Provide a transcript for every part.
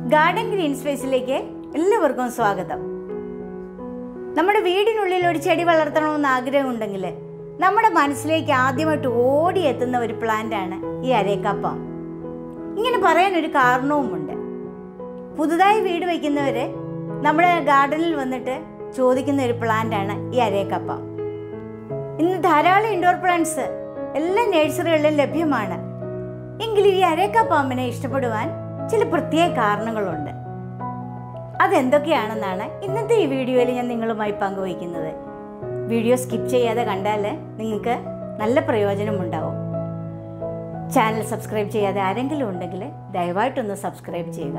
garden green സ്പേസിലേക്ക് എല്ലാവർക്കും സ്വാഗതം നമ്മുടെ വീടിനുള്ളിൽ ഒരു ചെടി വളർത്തണമെന്ന് ആഗ്രഹമുണ്ടെങ്കിൽ നമ്മുടെ മനസ്സിലേക്ക് ആദ്യമായിട്ട് ഓടിയെത്തുന്ന ഒരു പ്ലാന്റ് ആണ് ഈ അരേക്കാപ്പം ഇങ്ങനെ പറയാൻ ഒരു കാരണവുമുണ്ട് പുതുതായി വീട് വയ്ക്കുന്നവര് നമ്മുടെ ഗാർഡനിൽ വന്നിട്ട് ചോദിക്കുന്ന ഒരു പ്ലാന്റ് ആണ് ഈ അരേക്കപ്പം ഇന്ന് ധാരാളം ഇൻഡോർ പ്ലാന്റ്സ് എല്ലാ നഴ്സറികളിലും ലഭ്യമാണ് എങ്കിലും ഈ അരേക്കപ്പാമ്പിനെ ഇഷ്ടപ്പെടുവാൻ ചില പ്രത്യേക കാരണങ്ങളുണ്ട് അതെന്തൊക്കെയാണെന്നാണ് ഇന്നത്തെ ഈ വീഡിയോയിൽ ഞാൻ നിങ്ങളുമായി പങ്കുവയ്ക്കുന്നത് വീഡിയോ സ്കിപ്പ് ചെയ്യാതെ കണ്ടാൽ നിങ്ങൾക്ക് നല്ല പ്രയോജനമുണ്ടാവും ചാനൽ സബ്സ്ക്രൈബ് ചെയ്യാതെ ആരെങ്കിലും ഉണ്ടെങ്കിൽ ദയവായിട്ടൊന്ന് സബ്സ്ക്രൈബ് ചെയ്യുക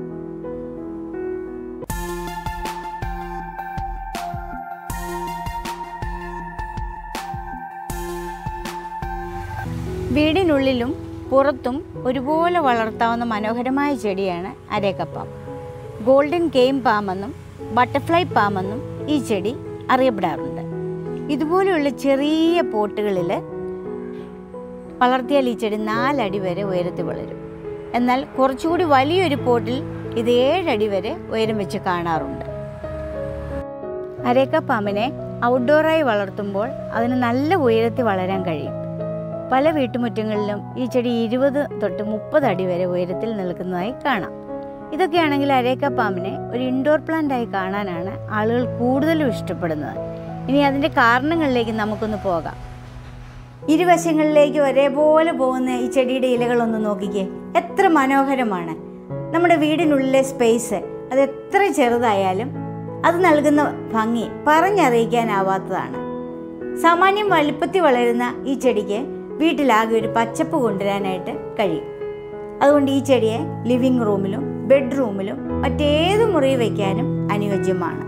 വീടിനുള്ളിലും പുറത്തും ഒരുപോലെ വളർത്താവുന്ന മനോഹരമായ ചെടിയാണ് അരേക്കപ്പം ഗോൾഡൻ ഗെയിം പാമെന്നും ബട്ടർഫ്ലൈ പാമെന്നും ഈ ചെടി അറിയപ്പെടാറുണ്ട് ഇതുപോലെയുള്ള ചെറിയ പോട്ടുകളിൽ വളർത്തിയാൽ ഈ ചെടി നാലടി വരെ ഉയരത്തിൽ വളരും എന്നാൽ കുറച്ചുകൂടി വലിയൊരു പോട്ടിൽ ഇത് ഏഴടി വരെ ഉയരം വെച്ച് കാണാറുണ്ട് അരേക്ക പാമ്പിനെ ഔട്ട്ഡോറായി വളർത്തുമ്പോൾ അതിന് നല്ല ഉയരത്തിൽ വളരാൻ കഴിയും പല വീട്ടുമുറ്റങ്ങളിലും ഈ ചെടി ഇരുപത് തൊട്ട് മുപ്പത് അടി വരെ ഉയരത്തിൽ നിൽക്കുന്നതായി കാണാം ഇതൊക്കെയാണെങ്കിൽ അരേക്ക പാമ്പിനെ ഒരു ഇൻഡോർ പ്ലാന്റ് ആയി കാണാനാണ് ആളുകൾ കൂടുതലും ഇഷ്ടപ്പെടുന്നത് ഇനി അതിൻ്റെ കാരണങ്ങളിലേക്ക് നമുക്കൊന്ന് പോകാം ഇരുവശങ്ങളിലേക്ക് ഒരേപോലെ പോകുന്ന ഈ ചെടിയുടെ ഇലകളൊന്ന് നോക്കിക്കേ എത്ര മനോഹരമാണ് നമ്മുടെ വീടിനുള്ളിലെ സ്പേസ് അത് എത്ര ചെറുതായാലും അത് നൽകുന്ന ഭംഗി പറഞ്ഞറിയിക്കാനാവാത്തതാണ് സാമാന്യം വലുപ്പത്തിൽ വളരുന്ന ഈ ചെടിക്ക് വീട്ടിലാകെ ഒരു പച്ചപ്പ് കൊണ്ടുവരാനായിട്ട് കഴിയും അതുകൊണ്ട് ഈ ചെടിയെ ലിവിങ് റൂമിലും ബെഡ്റൂമിലും മറ്റേത് മുറി വയ്ക്കാനും അനുയോജ്യമാണ്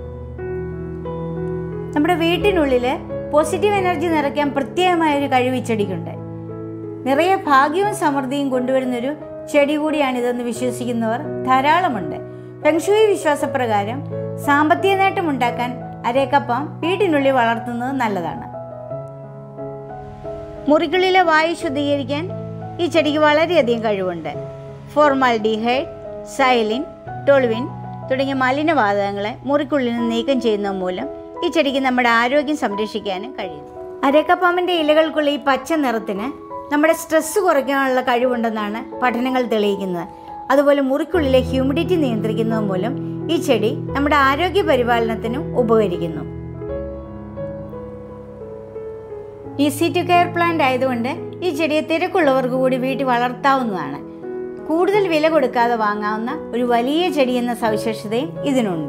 നമ്മുടെ വീട്ടിനുള്ളിൽ പോസിറ്റീവ് എനർജി നിറയ്ക്കാൻ പ്രത്യേകമായ ഒരു കഴിവ് ഈ ചെടിക്കുണ്ട് നിറയെ ഭാഗ്യവും സമൃദ്ധിയും കൊണ്ടുവരുന്നൊരു ചെടി കൂടിയാണിതെന്ന് വിശ്വസിക്കുന്നവർ ധാരാളമുണ്ട് ഫെങ്ഷുയി വിശ്വാസപ്രകാരം സാമ്പത്തിക നേട്ടം ഉണ്ടാക്കാൻ അരേക്കപ്പം വീട്ടിനുള്ളിൽ വളർത്തുന്നത് നല്ലതാണ് മുറികളിലെ വായു ശുദ്ധീകരിക്കാൻ ഈ ചെടിക്ക് വളരെയധികം കഴിവുണ്ട് ഫോർമാൽഡിഹൈഡ് സൈലിൻ ടൊളുവിൻ തുടങ്ങിയ മലിനവാതകങ്ങളെ മുറിക്കുള്ളിൽ നിന്ന് നീക്കം ചെയ്യുന്നത് മൂലം ഈ ചെടിക്ക് നമ്മുടെ ആരോഗ്യം സംരക്ഷിക്കാനും കഴിയുന്നു അരക്കപ്പാമ്പിൻ്റെ ഇലകൾക്കുള്ള ഈ പച്ച നിറത്തിന് നമ്മുടെ സ്ട്രെസ്സ് കുറയ്ക്കാനുള്ള കഴിവുണ്ടെന്നാണ് പഠനങ്ങൾ തെളിയിക്കുന്നത് അതുപോലെ മുറിക്കുള്ളിലെ ഹ്യൂമിഡിറ്റി നിയന്ത്രിക്കുന്നത് മൂലം ഈ ചെടി നമ്മുടെ ആരോഗ്യ പരിപാലനത്തിനും ഉപകരിക്കുന്നു ഈസി ടു കെയർ പ്ലാന്റ് ആയതുകൊണ്ട് ഈ ചെടിയെ തിരക്കുള്ളവർക്ക് കൂടി വീട്ടിൽ വളർത്താവുന്നതാണ് കൂടുതൽ വില കൊടുക്കാതെ വാങ്ങാവുന്ന ഒരു വലിയ ചെടി എന്ന സവിശേഷതയും ഇതിനുണ്ട്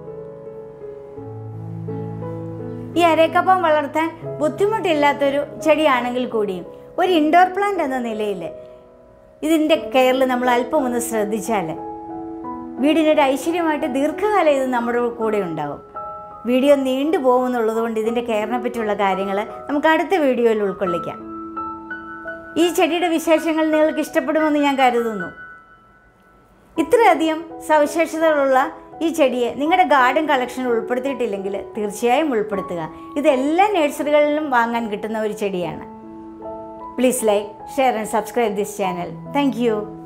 ഈ അരേക്കപ്പം വളർത്താൻ ബുദ്ധിമുട്ടില്ലാത്തൊരു ചെടിയാണെങ്കിൽ കൂടിയും ഒരു ഇൻഡോർ പ്ലാന്റ് എന്ന നിലയിൽ ഇതിൻ്റെ കെയറിൽ നമ്മൾ അല്പം ഒന്ന് ശ്രദ്ധിച്ചാൽ വീടിനൊരു ഐശ്വര്യമായിട്ട് ദീർഘകാലം ഇത് നമ്മുടെ കൂടെ ഉണ്ടാവും വീഡിയോ നീണ്ടു പോകുമെന്നുള്ളത് കൊണ്ട് ഇതിൻ്റെ കെയറിനെ പറ്റിയുള്ള കാര്യങ്ങൾ നമുക്ക് അടുത്ത വീഡിയോയിൽ ഉൾക്കൊള്ളിക്കാം ഈ ചെടിയുടെ വിശേഷങ്ങൾ നിങ്ങൾക്ക് ഇഷ്ടപ്പെടുമെന്ന് ഞാൻ കരുതുന്നു ഇത്രയധികം സവിശേഷതകളുള്ള ഈ ചെടിയെ നിങ്ങളുടെ ഗാർഡൻ കളക്ഷനിൽ ഉൾപ്പെടുത്തിയിട്ടില്ലെങ്കിൽ തീർച്ചയായും ഉൾപ്പെടുത്തുക ഇത് എല്ലാ നഴ്സറികളിലും വാങ്ങാൻ കിട്ടുന്ന ഒരു ചെടിയാണ് please like share and subscribe this channel thank